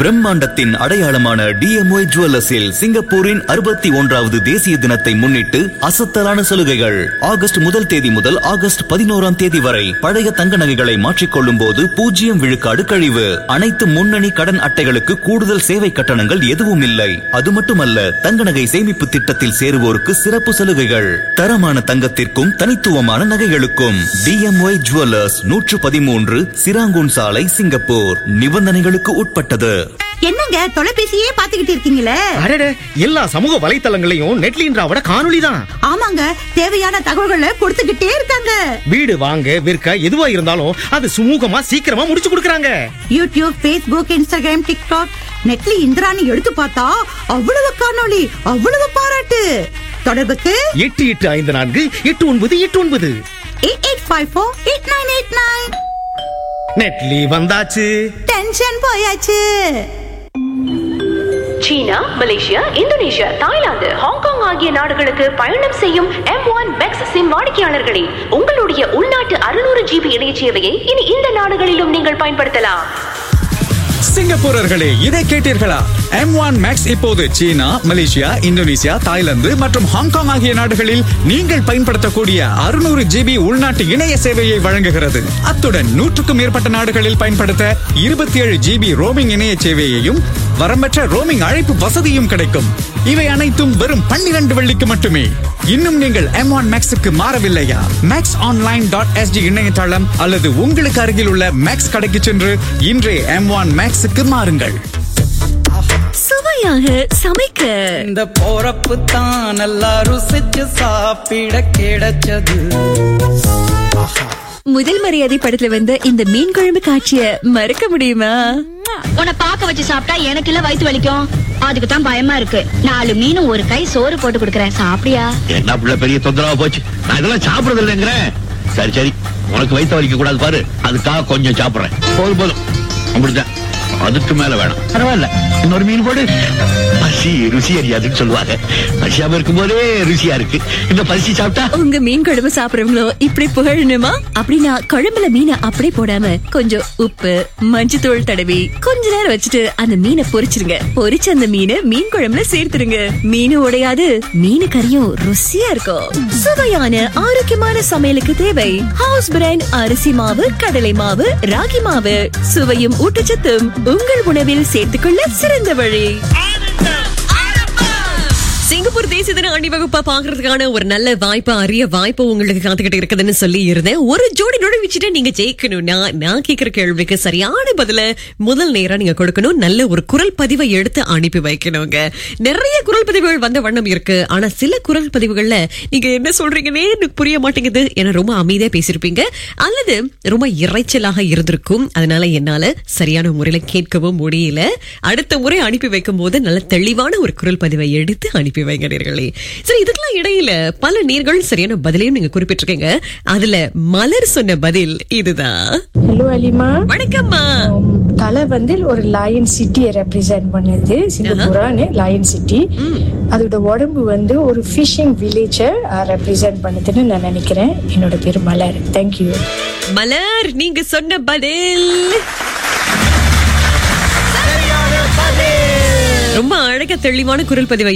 பிரம்மாண்டத்தின் அடையாளமான TMY ஜுவல்லர்ஸில் சிங்கப்பூரின் அறுபத்தி ஒன்றாவது தேசிய தினத்தை முன்னிட்டு அசத்தலான சலுகைகள் ஆகஸ்ட் முதல் தேதி முதல் ஆகஸ்ட் பதினோராம் தேதி வரை பழைய தங்க நகைகளை மாற்றிக்கொள்ளும் போது பூஜ்ஜியம் விழுக்காடு கழிவு அனைத்து முன்னணி கடன் அட்டைகளுக்கு கூடுதல் சேவை கட்டணங்கள் எதுவும் இல்லை அது மட்டுமல்ல தங்க நகை சேமிப்பு திட்டத்தில் சேருவோருக்கு சிறப்பு சலுகைகள் தரமான தங்கத்திற்கும் தனித்துவமான நகைகளுக்கும் டிஎம்ஒய் ஜுவல்லர்ஸ் நூற்று பதிமூன்று சிராங்கூன் சாலை சிங்கப்பூர் நிபந்தனைகளுக்கு உட்பட்டது என்னங்க தொலைபேசியே பாத்துக்கிட்டு இருக்கீங்களே அடடே எல்லா சமூக வலைத்தளங்களையும் நெட்லின்றாவோட காணொளி தான் ஆமாங்க தேவையான தகவல்களை கொடுத்துக்கிட்டே இருக்காங்க வீடு வாங்க விற்க எதுவா இருந்தாலும் அது சுமூகமா சீக்கிரமா முடிச்சு கொடுக்கறாங்க யூடியூப் ஃபேஸ்புக் இன்ஸ்டாகிராம் டிக்டாக் நெட்லி இந்திராணி எடுத்து பார்த்தா அவ்வளவு காணொளி அவ்வளவு பாராட்டு தொடர்புக்கு எட்டு எட்டு ஐந்து நான்கு எட்டு ஒன்பது எட்டு ஒன்பது eight eight five four eight nine eight nine நெட்லி வந்தாச்சு டென்ஷன் போயாச்சு China Malaysia Indonesia Thailand Hong Kong ஆகிய நாடுகளுக்கு பயணம் செய்யும் எம் ஒன் மேக்ஸ் சிம் வாடிக்கையாளர்களே உங்களுடைய உள்நாட்டு அறுநூறு ஜிபி இணைய சேவையை இனி இந்த நாடுகளிலும் நீங்கள் பயன்படுத்தலாம் சிங்கப்பூரர்களே இதை கேட்டீர்களா எம் ஒன் மேக்ஸ் இப்போது சீனா மலேசியா இந்தோனேசியா தாய்லாந்து மற்றும் ஹாங்காங் ஆகிய நாடுகளில் நீங்கள் பயன்படுத்தக்கூடிய அறுநூறு ஜிபி உள்நாட்டு இணைய சேவையை வழங்குகிறது அத்துடன் நூற்றுக்கும் மேற்பட்ட நாடுகளில் பயன்படுத்த இருபத்தி ஏழு ஜிபி ரோமிங் இணைய சேவையையும் வரம்பற்ற ரோமிங் அழைப்பு வசதியும் கிடைக்கும் இவை அனைத்தும் வெறும் பன்னிரண்டு வெள்ளிக்கு மட்டுமே இன்னும் நீங்கள் எம் ஒன் மேக்ஸுக்கு மாறவில்லையா மேக்ஸ் ஆன்லைன் டாட் எஸ்டி இணையதளம் அல்லது உங்களுக்கு அருகில் உள்ள மேக்ஸ் கடைக்கு சென்று இன்றே எம் ஒன் மேக்ஸுக்கு மாறுங்கள் சுவையாக சமைக்க இந்த போறப்பு தான் நல்லா ருசிச்சு சாப்பிட கிடைச்சது முதல் மரியாதை படத்துல வந்த இந்த மீன் குழம்பு காட்சிய மறக்க முடியுமா உன்னை பாக்க வச்சு சாப்பிட்டா எனக்கு இல்ல வயித்து வலிக்கும் அதுக்கு தான் பயமா இருக்கு நாலு மீனும் ஒரு கை சோறு போட்டு கொடுக்கறேன் சாப்பிடியா என்ன பிள்ளை பெரிய தொந்தரவா போச்சு நான் இதெல்லாம் சாப்பிடுறது இல்லைங்கிறேன் சரி சரி உனக்கு வயிற்று வலிக்க கூடாது பாரு அதுக்காக கொஞ்சம் சாப்பிடுறேன் போதும் போதும் அப்படிதான் அதுக்கு மேல வேணாம் பரவாயில்ல இன்னொரு மீன் போடு பசி ருசி அறியாதுன்னு சொல்லுவாங்க பசியாம இருக்கும் போதே ருசியா இருக்கு இந்த பசி சாப்பிட்டா உங்க மீன் குழம்பு சாப்பிடுறவங்களோ இப்படி புகழணுமா அப்படின்னா குழம்புல மீனை அப்படியே போடாம கொஞ்சம் உப்பு மஞ்சத்தூள் தடவி கொஞ்ச நேரம் வச்சுட்டு அந்த மீனை பொரிச்சிருங்க பொரிச்ச அந்த மீனை மீன் குழம்புல சேர்த்துருங்க மீன் உடையாது மீன் கறியும் ருசியா இருக்கும் சுவையான ஆரோக்கியமான சமையலுக்கு தேவை ஹவுஸ் பிராண்ட் அரிசி மாவு கடலை மாவு ராகி மாவு சுவையும் ஊட்டச்சத்தும் உங்கள் உணவில் சேர்த்துக்கொள்ள சிறந்த வழி சிங்கப்பூர் தேசிய தின அணிவகுப்பா பாக்குறதுக்கான ஒரு நல்ல வாய்ப்பு அரிய வாய்ப்பு உங்களுக்கு காத்துக்கிட்டு இருக்குதுன்னு சொல்லி இருந்தேன் ஒரு ஜோடி நுழைவிச்சுட்டு நீங்க ஜெயிக்கணும்னா நான் கேக்குற கேள்விக்கு சரியான பதில முதல் நேரம் நீங்க கொடுக்கணும் நல்ல ஒரு குரல் பதிவை எடுத்து அனுப்பி வைக்கணுங்க நிறைய குரல் பதிவுகள் வந்த வண்ணம் இருக்கு ஆனா சில குரல் பதிவுகள்ல நீங்க என்ன சொல்றீங்கன்னே எனக்கு புரிய மாட்டேங்குது ஏன்னா ரொம்ப அமைதியா பேசியிருப்பீங்க அல்லது ரொம்ப இறைச்சலாக இருந்திருக்கும் அதனால என்னால சரியான முறையில கேட்கவும் முடியல அடுத்த முறை அனுப்பி வைக்கும் போது நல்ல தெளிவான ஒரு குரல் பதிவை எடுத்து அனுப்பி வைங்க நேர்களே சரி இதுக்கெல்லாம் இடையில பல நேர்கள் சரியான பதிலையும் நீங்க குறிப்பிட்டிருக்கீங்க அதுல மலர் சொன்ன பதில் இதுதான் ஹலோ அலிமா வணக்கம்மா தலை வந்து ஒரு லயன் சிட்டியை ரெப்ரசென்ட் பண்ணுது சிங்கப்பூரான்னு லயன் சிட்டி அதோட உடம்பு வந்து ஒரு ஃபிஷிங் வில்லேஜை ரெப்ரசென்ட் பண்ணுதுன்னு நான் நினைக்கிறேன் என்னோட பேர் மலர் தேங்க்யூ மலர் நீங்க சொன்ன பதில் ரொம்ப அழகா தெளிவான குரல் பதிவை